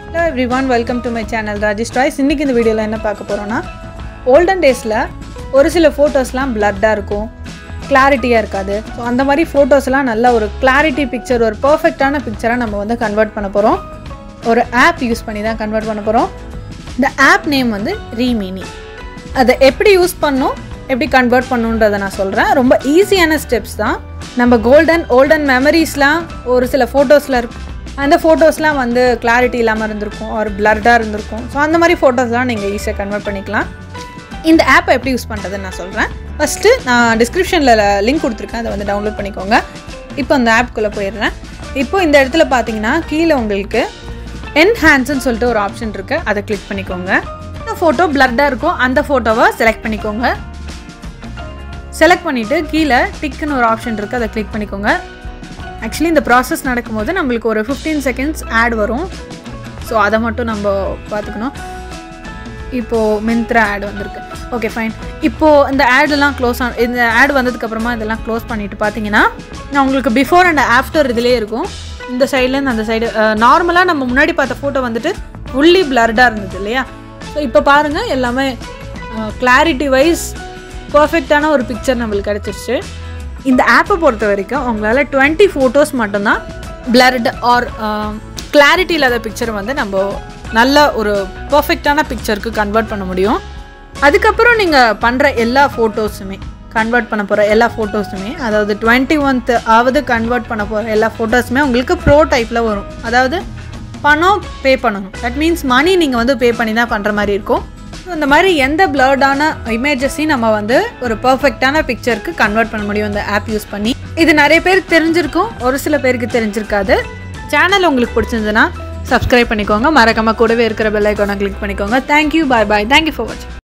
hello everyone welcome to my channel Rajesh toys இன்றைக்கி இந்த வீடியோவில் என்ன பார்க்க போகிறோன்னா ஓல்டன் டேஸில் ஒரு சில ஃபோட்டோஸ்லாம் பிளட்டாக இருக்கும் கிளாரிட்டியாக இருக்காது ஸோ அந்த மாதிரி ஃபோட்டோஸ்லாம் நல்ல ஒரு கிளாரிட்டி பிக்சர் ஒரு பர்ஃபெக்டான பிக்சராக நம்ம வந்து கன்வெர்ட் பண்ண போகிறோம் ஒரு ஆப் யூஸ் பண்ணி தான் கன்வெர்ட் பண்ண போகிறோம் இந்த ஆப் நேம் வந்து ரீமினி அதை எப்படி யூஸ் பண்ணும் எப்படி கன்வெர்ட் பண்ணுன்றதை நான் சொல்கிறேன் ரொம்ப ஈஸியான ஸ்டெப்ஸ் தான் நம்ம கோல்டன் ஓல்டன் மெமரிஸ்லாம் ஒரு சில ஃபோட்டோஸில் இருக்கும் அந்த ஃபோட்டோஸ்லாம் வந்து கிளாரிட்டி இல்லாமல் இருந்திருக்கும் ஒரு பிளர்டாக இருந்திருக்கும் ஸோ அந்த மாதிரி ஃபோட்டோஸ்லாம் நீங்கள் ஈஸியாக கன்வெர்ட் பண்ணிக்கலாம் இந்த ஆப்பை எப்படி யூஸ் பண்ணுறதுன்னு நான் சொல்கிறேன் ஃபஸ்ட்டு நான் டிஸ்கிரிப்ஷனில் லிங்க் கொடுத்துருக்கேன் அதை வந்து டவுன்லோட் பண்ணிக்கோங்க இப்போ அந்த ஆப்குள்ளே போயிடுறேன் இப்போ இந்த இடத்துல பார்த்தீங்கன்னா கீழே உங்களுக்கு என்ஹான்ஸ்னு சொல்லிட்டு ஒரு ஆப்ஷன் இருக்குது அதை கிளிக் பண்ணிக்கோங்க இந்த ஃபோட்டோ பிளர்டாக இருக்கும் அந்த ஃபோட்டோவை செலக்ட் பண்ணிக்கோங்க செலக்ட் பண்ணிவிட்டு கீழே டிக்குன்னு ஒரு ஆப்ஷன் இருக்குது அதை கிளிக் பண்ணிக்கோங்க ஆக்சுவலி இந்த ப்ராசஸ் நடக்கும்போது நம்மளுக்கு ஒரு ஃபிஃப்டீன் செகண்ட்ஸ் ஆட் வரும் ஸோ அதை மட்டும் நம்ம பார்த்துக்கணும் இப்போது மிந்த்ரா ஆட் வந்திருக்கு ஓகே ஃபைன் இப்போது இந்த ஆடெல்லாம் க்ளோஸ் ஆன் இந்த ஆட் வந்ததுக்கப்புறமா இதெல்லாம் க்ளோஸ் பண்ணிவிட்டு பார்த்தீங்கன்னா நான் உங்களுக்கு பிஃபோர் அண்ட் ஆஃப்டர் இதிலே இருக்கும் இந்த சைட்லேருந்து அந்த சைடு நார்மலாக நம்ம முன்னாடி பார்த்த ஃபோட்டோ வந்துட்டு ஃபுல்லி பிளர்டாக இருந்தது இல்லையா ஸோ இப்போ பாருங்கள் எல்லாமே கிளாரிட்டி வைஸ் பர்ஃபெக்டான ஒரு பிக்சர் நம்மளுக்கு கிடச்சிருச்சு இந்த ஆப்பை பொறுத்த வரைக்கும் உங்களால் டுவெண்ட்டி ஃபோட்டோஸ் மட்டும்தான் பிளர்ட் ஆர் கிளாரிட்டி இல்லாத பிக்சர் வந்து நம்ம நல்ல ஒரு பர்ஃபெக்டான பிக்சருக்கு கன்வெர்ட் பண்ண முடியும் அதுக்கப்புறம் நீங்கள் பண்ணுற எல்லா ஃபோட்டோஸுமே கன்வெர்ட் பண்ண போகிற எல்லா ஃபோட்டோஸுமே அதாவது டுவெண்ட்டி ஒன்த் ஆவது கன்வெர்ட் பண்ண போகிற எல்லா ஃபோட்டோஸுமே உங்களுக்கு ப்ரோ டைப்பில் வரும் அதாவது பணம் பே பண்ணணும் தட் மீன்ஸ் மணி நீங்கள் வந்து பே பண்ணி தான் பண்ணுற மாதிரி இருக்கும் ஸோ இந்த மாதிரி எந்த பிளர்டான இமேஜஸையும் நம்ம வந்து ஒரு பர்ஃபெக்டான பிக்சருக்கு கன்வெர்ட் பண்ண முடியும் இந்த ஆப் யூஸ் பண்ணி இது நிறைய பேருக்கு தெரிஞ்சிருக்கும் ஒரு சில பேருக்கு தெரிஞ்சிருக்காது சேனல் உங்களுக்கு பிடிச்சிருந்ததுன்னா சப்ஸ்கிரைப் பண்ணிக்கோங்க மறக்காம கூடவே இருக்கிற பெல் ஐக்கானை கிளிக் பண்ணிக்கோங்க thank you bye bye thank you for வாட்சிங்